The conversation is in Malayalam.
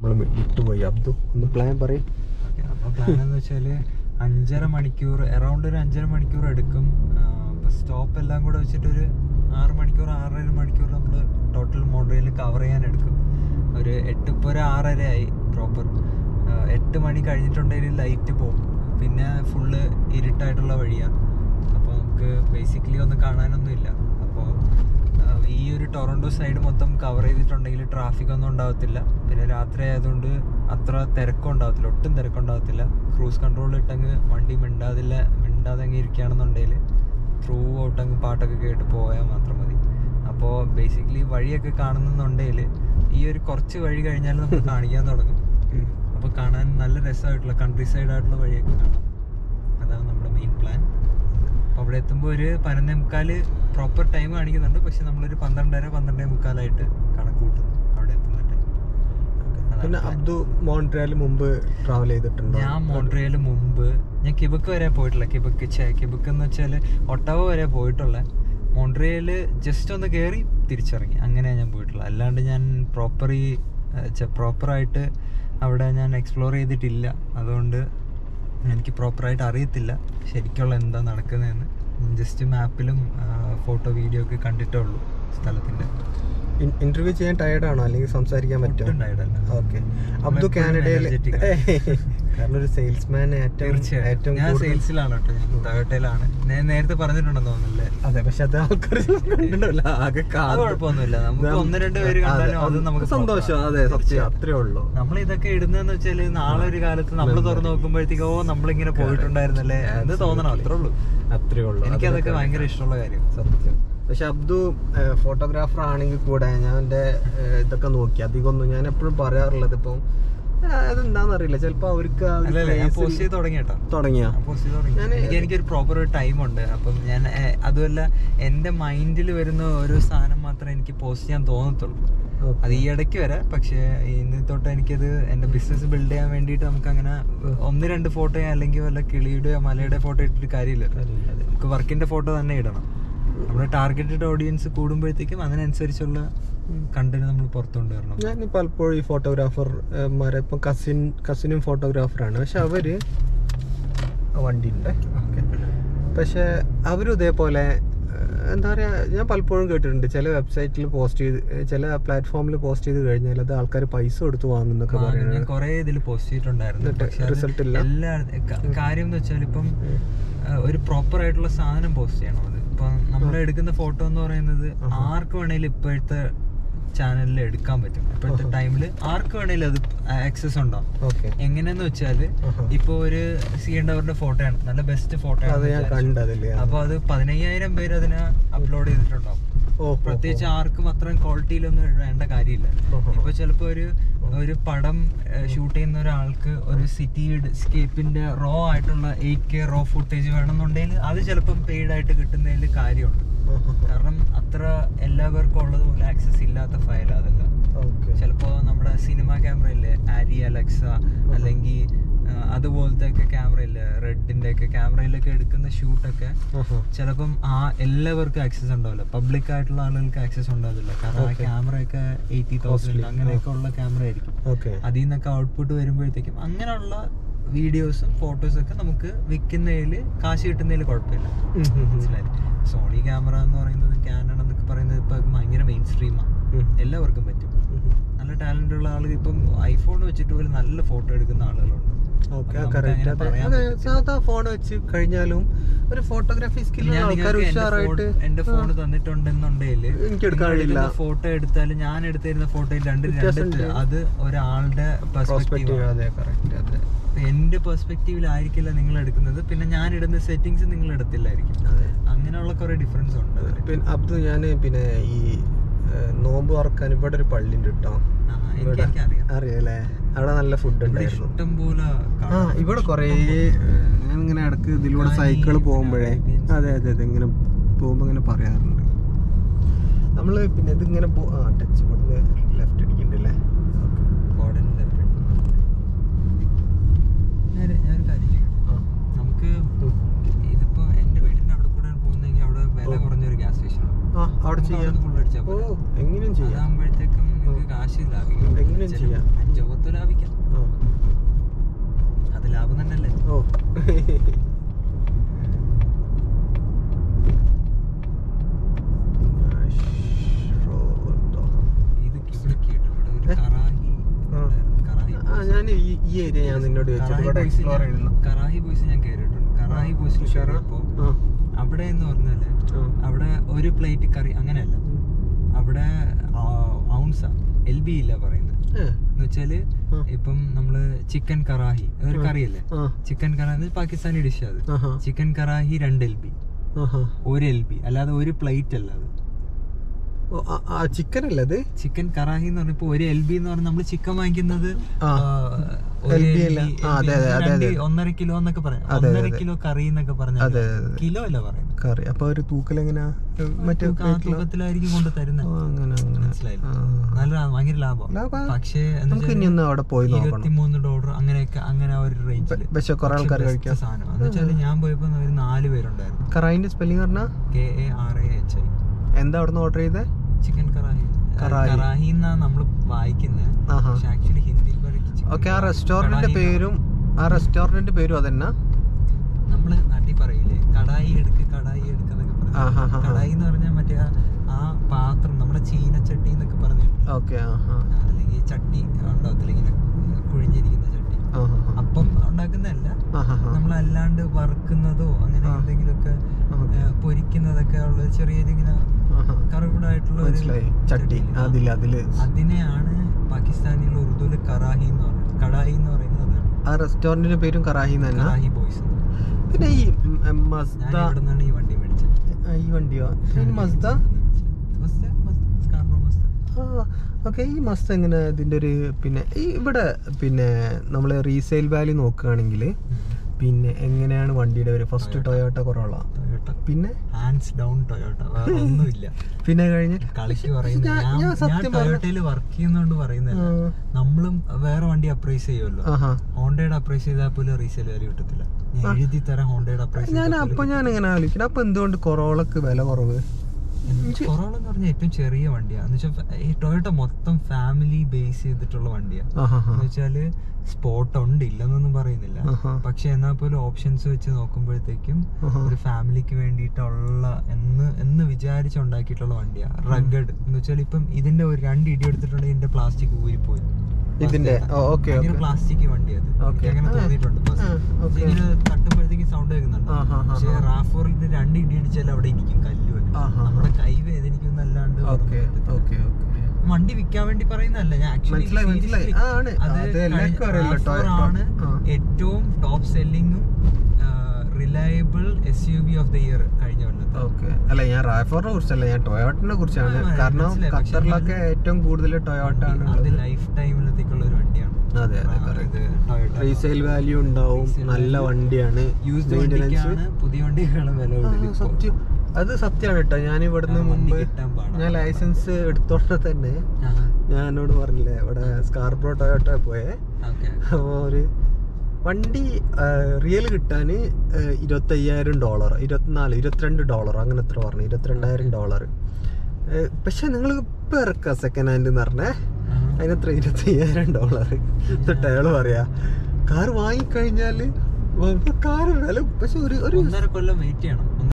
നമ്മൾ വിട്ടുപോയി അബ്ദു ഒന്ന് പ്ലാൻ പറയും ഓക്കെ അപ്പോൾ പ്ലാൻ എന്ന് വെച്ചാൽ അഞ്ചര മണിക്കൂർ അറൗണ്ട് ഒരു അഞ്ചര മണിക്കൂർ എടുക്കും അപ്പോൾ സ്റ്റോപ്പ് എല്ലാം കൂടെ വെച്ചിട്ട് ഒരു ആറ് മണിക്കൂർ ആറര മണിക്കൂർ നമ്മൾ ടോട്ടൽ മോഡലിൽ കവർ ചെയ്യാൻ എടുക്കും ഒരു എട്ട് ഇപ്പോൾ ഒരു ആറര ആയി പ്രോപ്പർ എട്ട് മണി കഴിഞ്ഞിട്ടുണ്ടെങ്കിൽ ലൈറ്റ് പോകും പിന്നെ ഫുള്ള് ഇരുട്ടായിട്ടുള്ള വഴിയാണ് അപ്പോൾ നമുക്ക് ബേസിക്കലി ഒന്നും കാണാനൊന്നും ഇല്ല അപ്പോൾ ഈ ഒരു ടൊറൻഡോ സൈഡ് മൊത്തം കവർ ചെയ്തിട്ടുണ്ടെങ്കിൽ ട്രാഫിക് ഒന്നും ഉണ്ടാവത്തില്ല പിന്നെ രാത്രി ആയതുകൊണ്ട് അത്ര തിരക്കും ഉണ്ടാവത്തില്ല ഒട്ടും തിരക്കുണ്ടാവത്തില്ല ക്രൂസ് കൺട്രോൾ ഇട്ടങ്ങ് വണ്ടി മിണ്ടാതില്ല മിണ്ടാതെ അങ്ങ് ഇരിക്കുകയാണെന്നുണ്ടെങ്കിൽ ത്രൂ ഔട്ട് അങ്ങ് പാട്ടൊക്കെ കേട്ട് പോയാൽ മാത്രം മതി അപ്പോൾ ബേസിക്കലി വഴിയൊക്കെ കാണുന്നുണ്ടെങ്കിൽ ഈ ഒരു കുറച്ച് വഴി കഴിഞ്ഞാൽ നമുക്ക് കാണിക്കാൻ തുടങ്ങും അപ്പോൾ കാണാൻ നല്ല രസമായിട്ടുള്ള കൺട്രി സൈഡ് ആയിട്ടുള്ള വഴിയൊക്കെ കാണാം അതാണ് നമ്മുടെ മെയിൻ പ്ലാൻ അപ്പോൾ അവിടെ എത്തുമ്പോൾ ഒരു പതിനൊന്നേ മുക്കാല് പ്രോപ്പർ ടൈം കാണിക്കുന്നുണ്ട് പക്ഷെ നമ്മളൊരു പന്ത്രണ്ടര പന്ത്രണ്ടേ മുക്കാലായിട്ട് കണക്ക് കൂട്ടുന്നു അവിടെ എത്തുന്ന ടൈം പിന്നെ അബ്ദു മോൺട്രിയാൽ മുമ്പ് ട്രാവൽ ചെയ്തിട്ടുണ്ടോ ഞാൻ മോൺട്രിയൽ മുമ്പ് ഞാൻ കിബക്ക് വരെ പോയിട്ടില്ല കിബക്ക് ഛേ കിബക്ക് എന്ന് വെച്ചാൽ ഒട്ടവ വരെ പോയിട്ടുള്ള മോൺട്രിയൽ ജസ്റ്റ് ഒന്ന് കയറി തിരിച്ചിറങ്ങി അങ്ങനെയാണ് ഞാൻ പോയിട്ടുള്ളത് അല്ലാണ്ട് ഞാൻ പ്രോപ്പർ ഈ പ്രോപ്പറായിട്ട് അവിടെ ഞാൻ എക്സ്പ്ലോർ ചെയ്തിട്ടില്ല അതുകൊണ്ട് എനിക്ക് പ്രോപ്പറായിട്ട് അറിയത്തില്ല ശരിക്കുള്ള എന്താ നടക്കുന്നതെന്ന് ജസ്റ്റ് മാപ്പിലും ഫോട്ടോ വീഡിയോ ഒക്കെ കണ്ടിട്ടേ ഉള്ളൂ സ്ഥലത്തിൻ്റെ ഇന്റർവ്യൂ ചെയ്യാൻ ടയർഡ് ആണോ അല്ലെങ്കിൽ സംസാരിക്കാൻ പറ്റുമോ ഒട്ടും tired അല്ല. ഓക്കെ അബ്ദു നമ്മളെപ്പോഴും കാനഡയിൽ energetic കാരണം ഒരു സെയിൽസ്മാൻ ഏറ്റവും തീർച്ചയായും ഏറ്റവും ഞാൻ കൂടുതൽ- സെയിൽസിലാണ് കേട്ടോ ഞാൻ ടൊയോട്ടയിലാണ് ഞാൻ നേരത്തെ പറഞ്ഞിട്ടുണ്ടെന്ന് തോന്നുന്നില്ലേ അതെ പക്ഷെ അത് ആൾക്കാർ കണ്ടിട്ടില്ല ആകെ അത് കാ- കുഴപ്പമൊന്നുമില്ല നമുക്ക് നം- ഒന്ന് രണ്ട് പേര് അതെ, കണ്ടാലും അത് നമുക്ക് സന്തോഷം അതെ സത്യം അത്രേ ഉള്ളൂ നമ്മൾ ഇതൊക്കെ ഇടുന്നതെന്ന് വെച്ചാല് നാളെ ഒരു കാലത്ത് നമ്മൾ തുറന്നു നോക്കുമ്പോഴത്തേക്ക് ഓ നമ്മളിങ്ങനെ പോയിട്ടുണ്ടായിരുന്നല്ലേ എന്ന് തോന്നണം അത്രേ ഉള്ളൂ അത്രേ ഉള്ളൂ എനിക്ക് അതൊക്കെ അതിലൊക്കെ ഭയങ്കര ഇഷ്ടമുള്ള കാര്യം സത്യം പക്ഷെ അബ്ദു ഫോട്ടോഗ്രാഫർ ആണെങ്കിൽ കൂടെ ഞാൻ എൻ്റെ ഇതൊക്കെ നോക്കി അധികം ഒന്നും ഞാൻ എപ്പോഴും പറയാറുള്ളത് ഇപ്പം ആ, അതെന്താണെന്നറിയില്ല ചിലപ്പോൾ അവർക്ക് ആ ഒരു അല്ലല്ല ഞാൻ place ൽ- പോസ്റ്റ് ചെയ്ത് തുടങ്ങി കേട്ടോ തുടങ്ങിയ ഞാൻ പോസ്റ്റ് ചെയ്ത് തുടങ്ങി ഞാന് എനിക്ക് എനിക്കൊരു പ്രോപ്പർ ഒരു ടൈം ഉണ്ട് അപ്പം ഞാൻ ഏ, അതുമല്ല എൻ്റെ മൈൻഡിൽ വരുന്ന ഓരോ സാധനം മാത്രമേ എനിക്ക് പോസ്റ്റ് ചെയ്യാൻ തോന്നത്തുള്ളൂ അത് ഈ ഇടയ്ക്ക് വരെ പക്ഷേ ഇന്ന് തൊട്ട് എനിക്കത് എൻ്റെ ബിസിനസ് ബിൽഡ് ചെയ്യാൻ വേണ്ടിയിട്ട് നമുക്ക് അങ്ങനെ ഒന്ന് രണ്ട് ഫോട്ടോ അല്ലെങ്കിൽ വല്ല കിളിയുടെയോ മലയുടെ ഫോട്ടോ ഇട്ടിട്ട് കാര്യമില്ല നമുക്ക് വർക്കിന്റെ ഫോട്ടോ തന്നെ ഇടണം നമ്മുടെ ടാർഗറ്റഡ് ഓഡിയൻസ് കൂടുമ്പോഴത്തേക്കും അതിനനുസരിച്ചുള്ള കണ്ടന്റ് നമ്മൾ പുറത്തു കൊണ്ടുവരണം ഞാൻ പലപ്പോഴും ഈ ഫോട്ടോഗ്രാഫർമാരെ ഇപ്പം കസിൻ കസിനും ഫോട്ടോഗ്രാഫറാണ് പക്ഷെ അവര് ആ, വണ്ടി ഉണ്ട് ഓക്കെ പക്ഷെ അവരും ഇതേപോലെ ഏഹ്, എന്താ പറയാ ഞാൻ പലപ്പോഴും കേട്ടിട്ടുണ്ട് ചില വെബ്സൈറ്റിൽ പോസ്റ്റ് ചെയ്ത് ഏഹ്, ചില പ്ലാറ്റ്ഫോമിൽ പോസ്റ്റ് ചെയ്ത് കഴിഞ്ഞാൽ അത് ആൾക്കാർ പൈസ കൊടുത്ത് വാങ്ങുന്നൊക്കെ ആ, ഞാൻ പറയുന്നത് കുറെ ഇതിൽ പോസ്റ്റ് ചെയ്തിട്ടുണ്ടായിരുന്നു എന്നിട്ട് പക്ഷെ അത് result ഇല്ല? എല്ലാ ക- കാര്യം എന്ന് വെച്ചാൽ ഇപ്പം ആ, ഒരു പ്രോപ്പർ ആയിട്ടുള്ള സാധനം പോസ്റ്റ് ചെയ്യണം അത് ഇപ്പൊ നമ്മൾ എടുക്കുന്ന ഫോട്ടോ എന്ന് പറയുന്നത് ആർക്ക് വേണേലും ഇപ്പോഴത്തെ ചാനലിൽ എടുക്കാൻ പറ്റും ഇപ്പോഴത്തെ ടൈമിൽ ആർക്ക് വേണേലും അത് ആക്സസ് ഉണ്ടാവും ഓക്കെ എങ്ങനെയെന്ന് വെച്ചാല് ഇപ്പൊ ഒരു സി അവരുടെ ഫോട്ടോയാണ് നല്ല ബെസ്റ്റ് ഫോട്ടോ അത് ഞാൻ കണ്ടതില്ലേ അപ്പൊ അത് പതിനയ്യായിരം പേര് അതിനെ അപ്ലോഡ് ചെയ്തിട്ടുണ്ടാവും ഓ പ്രത്യേകിച്ച് ആർക്കും അത്രയും ക്വാളിറ്റിയിലൊന്നും വേണ്ട കാര്യമില്ല ഓഹോ. ഇപ്പൊ ചിലപ്പോ ഒരു ഒരു പടം ഷൂട്ട് ചെയ്യുന്ന ഒരാൾക്ക് ഒരു സിറ്റി സ്കേപ്പിന്റെ റോ ആയിട്ടുള്ള എയ്റ്റ് കെ റോ ഫുട്ടേജ് വേണമെന്നുണ്ടെങ്കിൽ അത് ചിലപ്പം പെയ്ഡ് ആയിട്ട് കിട്ടുന്നതിൽ കാര്യമുണ്ട് കാരണം അത്ര എല്ലാവർക്കും ഉള്ളതുപോലെ ആക്സസ് ഇല്ലാത്ത ഫയൽ അതല്ല ഓക്കെ ചിലപ്പോ നമ്മുടെ സിനിമ ക്യാമറ ഇല്ലേ ആരി അലക്സ അല്ലെങ്കിൽ അതുപോലത്തെ ഒക്കെ ക്യാമറ ഇല്ലേ റെഡിന്റെ ഒക്കെ ക്യാമറയിലൊക്കെ എടുക്കുന്ന ഷൂട്ടൊക്കെ ചിലപ്പം ആ എല്ലാവർക്കും ആക്സസ് ഉണ്ടാവില്ല പബ്ലിക് ആയിട്ടുള്ള ആളുകൾക്ക് ആക്സസ് ഉണ്ടാവില്ല കാരണം ആ ക്യാമറ ഒക്കെ എയ്റ്റി തൗസൻഡ് അങ്ങനെയൊക്കെ ഉള്ള ക്യാമറ ആയിരിക്കും ഓക്കെ അതിൽ നിന്നൊക്കെ ഔട്ട്പുട്ട് വരുമ്പോഴത്തേക്കും അങ്ങനെയുള്ള വീഡിയോസും ഫോട്ടോസും ഒക്കെ നമുക്ക് വിൽക്കുന്നതിൽ കാശ് കിട്ടുന്നതിൽ കുഴപ്പമില്ല മനസ്സിലായി സോണി ക്യാമറ എന്ന് പറയുന്നത് ക്യാനൺ എന്നൊക്കെ പറയുന്നത് ഇപ്പൊ ഭയങ്കര മെയിൻ സ്ട്രീമാണ് എല്ലാവർക്കും പറ്റും നല്ല ടാലന്റ് ഉള്ള ആളുകൾ ഇപ്പം ഐഫോൺ വെച്ചിട്ട് പോലും നല്ല ഫോട്ടോ എടുക്കുന്ന ആളുകളുണ്ട് ഓക്കെ അത് നമുക്ക് കറക്റ്റ് അങ്ങനെ അതെ പറയാൻ അതെ പറ്റത്തില്ല. സാധാ ഫോൺ വെച്ച് കഴിഞ്ഞാലും ഒരു ഫോട്ടോഗ്രാഫി സ്കില്ലുള്ള ഞാൻ ആൾക്കാർ നിങ്ങൾക്ക് എന്റെ ഉഷാറായിട്ട് ഫോൺ- എന്റെ ഫോൺ തന്നിട്ടുണ്ടെന്നുണ്ടെങ്കിൽ എനിക്ക് എടുക്കാൻ കഴിയില്ല. ഫോട്ടോ എടുത്താലും ഞാൻ എടുത്തിരുന്ന ഫോട്ടോയിൽ രണ്ട് രണ്ട് വ്യത്യാസമുണ്ട്. അത് ഒരാളുടെ പ്രോസ്പെക്റ്റീവ് പെർസ്പെക്റ്റീവ് അതെ കറക്റ്റ് അതെ എന്റെ പെർസ്പെക്റ്റീവിലായിരിക്കില്ല നിങ്ങൾ എടുക്കുന്നത് പിന്നെ ഞാൻ ഇടുന്ന സെറ്റിങ്സ് നിങ്ങൾ എടുത്തില്ലായിരിക്കും അതെ അങ്ങനെയുള്ള കുറെ ഡിഫറൻസ് ഉണ്ട് അതില്. പിന്നെ അബ്ദു ഞാൻ പിന്നെ ഈ ഏഹ്, നോമ്പ് തുറക്കാൻ ഇവിടെ ഒരു പള്ളി ഉണ്ട് കേട്ടോ ആ, എനിക്ക് ഇവിടെ എനിക്കറിയാം അറിയാലേ അവിടെ നല്ല ഫുഡ് ഇവിടെ ഉണ്ടായിരുന്നു ഇഷ്ടം പോലെ ആ ഇവിടെ കുറേ ഞാൻ ഇങ്ങനെ ഇടക്ക് ഇതിലൂടെ സൈക്കിൾ പോകുമ്പോഴേ അതെ അതെ അതെ ഇങ്ങനെ പോകുമ്പോൾ ഇങ്ങനെ പറയാറുണ്ട് നമ്മള് പിന്നെ ഇതിങ്ങനെ പോ ആ ടച്ച് ഇവിടുന്ന് ലെഫ്റ്റ് അടിക്കണ്ടല്ലേ ഞാനൊരു കാര്യം ചോദിക്കട്ടെ? നമുക്ക് ഇതിപ്പോ എന്റെ വീടിന്റെ അവിടെ കൂടെ പോകുന്നെങ്കിൽ അവിടെ വില കുറഞ്ഞൊരു ഗ്യാസ് സ്റ്റേഷൻ ആ അവിടെ ചെയ്യാം ഫുൾ അടിച്ചാൽ ഓ എങ്ങനെയും ചെയ്യാം അതാകുമ്പോഴത്തേക്കും നിങ്ങൾക്ക് കാശ് ലാഭിക്കും എങ്ങനെയും ചിലവ് ചെയ്യാം. അഞ്ചോ പത്ത് ലാഭിക്കാം ആ. അത് ലാഭം തന്നെയല്ലേ ഓ ഇത് ഇവിടെ കേട്ടോ ഇവിടെ ഒരു ഏ? കറാഹി ആ. ഉണ്ടായിരുന്നു. കറാഹി ആ ഞാൻ ഈ ഈ ഏരിയ ഞാൻ നിന്നോട് ചോദിച്ചത് കറാഹി ഇവിടെ ബോയ്സ് എക്സ്പ്ലോർ ഞാൻ- ചെയ്യണം കറാഹി ബോയ്സ് ഞാൻ കയറിയിട്ടുണ്ട് കറാഹി ബോയ്സിൽ ഉഷാറാ? കയറിയപ്പോ ആ അവിടെ എന്ന് പറഞ്ഞാല് ആ. അവിടെ ഒരു പ്ലേറ്റ് കറി അങ്ങനെയല്ല അവിടെ ഔൺസാ എൽ ബി ഇല്ല പറയുന്നത് ഏ, എന്ന് വെച്ചാല് ആ. ഇപ്പം നമ്മള് ചിക്കൻ കറാഹി അതൊരു ആ. കറിയല്ലേ ആ ചിക്കൻ കറാഹി പാകിസ്ഥാനി ഡിഷ് അത് ആഹാ ചിക്കൻ കറാഹി രണ്ട് എൽ ബി ആഹാ ഒരു ഒരു എൽ ബി അല്ലാതെ ഒരു പ്ലേറ്റ് അല്ല അത് ആ ചിക്കൻ അല്ലേ അത് ചിക്കൻ കറാഹി എന്ന് പറഞ്ഞപ്പോ ഒരു എൽ ബി എന്ന് പറഞ്ഞാൽ നമ്മൾ ചിക്കൻ വാങ്ങിക്കുന്നത് ആ. ആ, ഒരു LB LB, അല്ല. ആ, അതെ, LB, അതെ, രണ്ട് അതെ. ഒന്നര കിലോ എന്നൊക്കെ പറയാം അതെ, ഒന്നര അതെ. കിലോ കറി എന്നൊക്കെ പറഞ്ഞാൽ അതെ, അതെ, അതെ. കിലോ അല്ല പറയുന്നത് കറി അപ്പൊ ഒരു തൂക്കൽ എങ്ങനെയാ മറ്റേ തൂക്ക- ആ plate ലോ? തൂക്കത്തിലായിരിക്കും കൊണ്ട് തരുന്നത് ഓ, അങ്ങനെ അങ്ങനെ മനസ്സിലായില്ലേ? ആ. നല്ല ലാ- ഭയങ്കര ലാഭം ലാഭാ? പക്ഷേ നമുക്ക് ഇനി ഒന്ന് അവിടെ പോയി നോക്കണം ഇരുപത്തിമൂന്ന് ഡോളർ അങ്ങനെയൊക്കെ അങ്ങനെ ആ ഒരു റേഞ്ചില് പക്ഷെ കുറെ ആൾക്കാർ കഴിക്കാം സാധനം എന്ന് വെച്ചാൽ ഞാൻ പോയപ്പോ ഒരു നാല് പേരുണ്ടായിരുന്നു കറായിന്റെ സ്പെല്ലിംഗ് പറഞ്ഞാ K A R A H I എന്താ അവിടെ നിന്ന് ഓർഡർ ചെയ്തേ ചിക്കൻ കറാഹി കറാഹി. കറാഹി എന്നാ നമ്മൾ വായിക്കുന്നത് ആഹാ പക്ഷെ ആക്ച്വലി ഹിന്ദിയിൽ പറയും chicken ഓക്കെ ആ കറാഹി. റെസ്റ്റോറന്റിന്റെ കടായി പേരും ആ റെസ്റ്റോറന്റിന്റെ പേരും അതന്നെ നമ്മള് നാട്ടിൽ പറയില്ലേ കടായി എടുക്ക് കടായി എടുക്കുന്നൊക്കെ ആഹാ, ആഹാ. കടായി എന്ന് പറഞ്ഞാൽ മറ്റേ ആ- ആ പാത്രം നമ്മുടെ ചീനച്ചട്ടി എന്നൊക്കെ പറഞ്ഞു ഓക്കെ ആഹാ അല്ലെങ്കിൽ ചട്ടി ഉണ്ടാവത്തില്ല ഇങ്ങനെ കുഴിഞ്ഞിരിക്കുന്ന ചട്ടി ആഹാ അപ്പം ഉണ്ടാക്കുന്നതല്ല ആഹാ നമ്മളല്ലാണ്ട് വറുക്കുന്നതോ അങ്ങനെ ആ. എന്തെങ്കിലുമൊക്കെ ഓക്കെ ഏ, പൊരിക്കുന്നതൊക്കെ ഉള്ള ചെറിയൊരു ഇങ്ങനെ ആഹാ കറുവിടായിട്ടുള്ള ഒരു മനസ്സിലായി ചട്ടി ആ. അതില് അതില് അതിനെയാണ് പാകിസ്ഥാനിലുള്ള ഉറുദുവിൽ കറാഹി എന്ന് പറയുന്നത് കടായി എന്ന് പറയുന്നത് അതാണ് ആ റെസ്റ്റോറന്റിന്റെ പേരും കറാഹി തന്നെ കറാഹി ബോയ്സ് പിന്നെ ഈ ഉം, ഉം, ഞാൻ മസ്ത ഇവിടെ നിന്നാണ് ഈ വണ്ടി മേടിച്ചത് ആ, ഈ വണ്ടിയോ ഈ മസ്ത മസ്ത സ്കാർബോ മസ്ത ആ ഓക്കെ ഈ മസ്ത എങ്ങനെ ഇതിന്റെ ഒരു പിന്നെ ഈ ഇവിടെ പിന്നെ നമ്മൾ റീസെയിൽ വാല്യൂ നോക്കുകയാണെങ്കിൽ പിന്നെ എങ്ങനെയാണ് വണ്ടിയുടെ ഒരു ഫസ്റ്റ് ടൊയോട്ട കൊറോള ടൊയോട്ട പിന്നെ ഹാൻഡ്സ് ഡൗൺ ടൊയോട്ട വേറെ ഒന്നുമില്ല പിന്നെ കഴിഞ്ഞ് കളിക്ക് പറയുന്നത് ഞാൻ- ഞാൻ ഞാൻ ഞാൻ സത്യം പറഞ്ഞ- ടൊയോട്ടയിൽ വർക്ക് ചെയ്യുന്നോണ്ട് പറയുന്നതല്ല നമ്മളും വേറെ വണ്ടി അപ്രൈസ് ചെയ്യുമല്ലോ ആഹാ ഹോണ്ടയുടെ അപ്രൈസ് ചെയ്താൽ പോലും റീസെയിൽ വാല്യൂ കിട്ടത്തില്ല ഞാൻ എഴുതി തരാം ഹോണ്ടയുടെ അപ്രൈസ് ഞാൻ അപ്പൊ ഞാൻ ഇങ്ങനെ ആലോചിക്കണം അപ്പൊ എന്തുകൊണ്ട് കൊറോളക്ക് വില കുറവ് കൊറോള എന്ന് പറഞ്ഞാൽ ഏറ്റവും ചെറിയ വണ്ടിയാണ് എന്ന് വെച്ചാൽ ഈ ടൊയോട്ട മൊത്തം ഫാമിലി ബേസ് ചെയ്തിട്ടുള്ള വണ്ടിയാണ് ആഹാ എന്ന് വെച്ചാല് സ്പോട്ട് ഉണ്ട് ഇല്ലെന്നൊന്നും പറയുന്നില്ല ആഹാ. പക്ഷെ എന്നാൽ പോലും ഓപ്ഷൻസ് വെച്ച് നോക്കുമ്പോഴത്തേക്കും ആഹാ. ഒരു ഫാമിലിക്ക് വേണ്ടിയിട്ടുള്ള എന്ന് എന്ന് വിചാരിച്ചുണ്ടാക്കിയിട്ടുള്ള വണ്ടിയാണ് റഗഡ് എന്ന് വെച്ചാൽ ഇപ്പം ഇതിന്റെ ഒരു രണ്ട് ഇടി എടുത്തിട്ടുണ്ടെങ്കിൽ ഇതിന്റെ പ്ലാസ്റ്റിക് ഊരിപ്പോയി ഇതിന്റെ ഓ, ഓക്കെ ഭയങ്കര ഓക്കെ പ്ലാസ്റ്റിക് വണ്ടി അത് ഓക്കെ. എനിക്ക് അങ്ങനെ ആ. തോന്നിയിട്ടുണ്ട് bus. ആ, ഓക്കെ. ഇങ്ങനെ തട്ടുമ്പോഴത്തേക്കും സൗണ്ട് കേൾക്കുന്നുണ്ട് ആ, ആ, ആ, പക്ഷെ ആ. റാഫോറിന്റെ രണ്ട് ഇടി അടിച്ചാൽ അവിടെ ഇരിക്കും കല്ല് പോലെ ആ, ആ, ആ. നമ്മുടെ കൈ വേദനിക്കുന്നല്ലാണ്ട് ഓക്കെ ഓക്കെ ഓക്കെ വണ്ടി വിൽക്കാൻ വേണ്ടി പറയുന്നതല്ല ഞാൻ actually മനസ്സിലായി, മനസ്സിലായി. seriously ആ, ആണ്. അത് അത് എല്ലാവർക്കും കഴിഞ്ഞ- അറിയാലോ, RAV4 ടൊ- ആണ് ആ. ഏറ്റവും ടോപ്പ് സെല്ലിങ്ങും reliable S U V of the year കഴിഞ്ഞ കൊല്ലത്തെ ഓക്കെ അല്ല ഞാൻ റാഫോറിനെ കുറിച്ചല്ല ഞാൻ ടൊയോട്ടിനെ കുറിച്ചാണ് ആ, ആ, കാരണം മനസ്സിലായി. പക്ഷെ ഖത്തറിലൊക്കെ ഏറ്റവും കൂടുതൽ ടൊയോട്ട ആണ് അത് ഉള്ളത് ലൈഫ് ടൈമിലത്തേക്കുള്ള ഒരു വണ്ടിയാണ് അതെ അതെ ആ, correct. ഇത് Toyota റീസെയിൽ വാല്യൂ ഉണ്ടാവും Resale നല്ല value. വണ്ടിയാണ് യൂസ്ഡ് Maintenance. വണ്ടിക്കാണ് പുതിയ വണ്ടിക്കാണ് വില ആ, കൂടുതൽ ഇപ്പോ. സത്യം അത് സത്യമാണ് കേട്ടോ ഞാൻ ഇവിടുന്ന് ആ, വണ്ടി മുമ്പ് കിട്ടാൻ പാടാ. ഞാൻ ലൈസൻസ് എടുത്തോണ്ട് തന്നെ ആ, ഞാൻ എന്നോട് പറഞ്ഞില്ലേ ഇവിടെ സ്കാർബ്രോ ടൊയോട്ട പോയേ okay. അപ്പോൾ ഒരു വണ്ടി റിയൽ കിട്ടാൻ ഇരുപത്തയ്യായിരം ഡോളർ ഇരുപത്തിനാല് ഇരുപത്തിരണ്ട് ഡോളർ അങ്ങനെ എത്ര പറഞ്ഞു ഇരുപത്തിരണ്ടായിരം ഡോളർ പക്ഷെ നിങ്ങൾ ഇപ്പം ഇറക്കുക സെക്കൻഡ് ഹാൻഡ് എന്ന് പറഞ്ഞേ ആ. അതിനെത്ര ഇരുപത്തയ്യായിരം ഡോളർ എന്നിട്ട് അയാൾ പറയാ കാർ വാങ്ങിക്കഴിഞ്ഞാൽ കാർ വില പക്ഷെ ഒരു ഒരു ഒന്നര കൊല്ലം വെയിറ്റ് ചെയ്യണം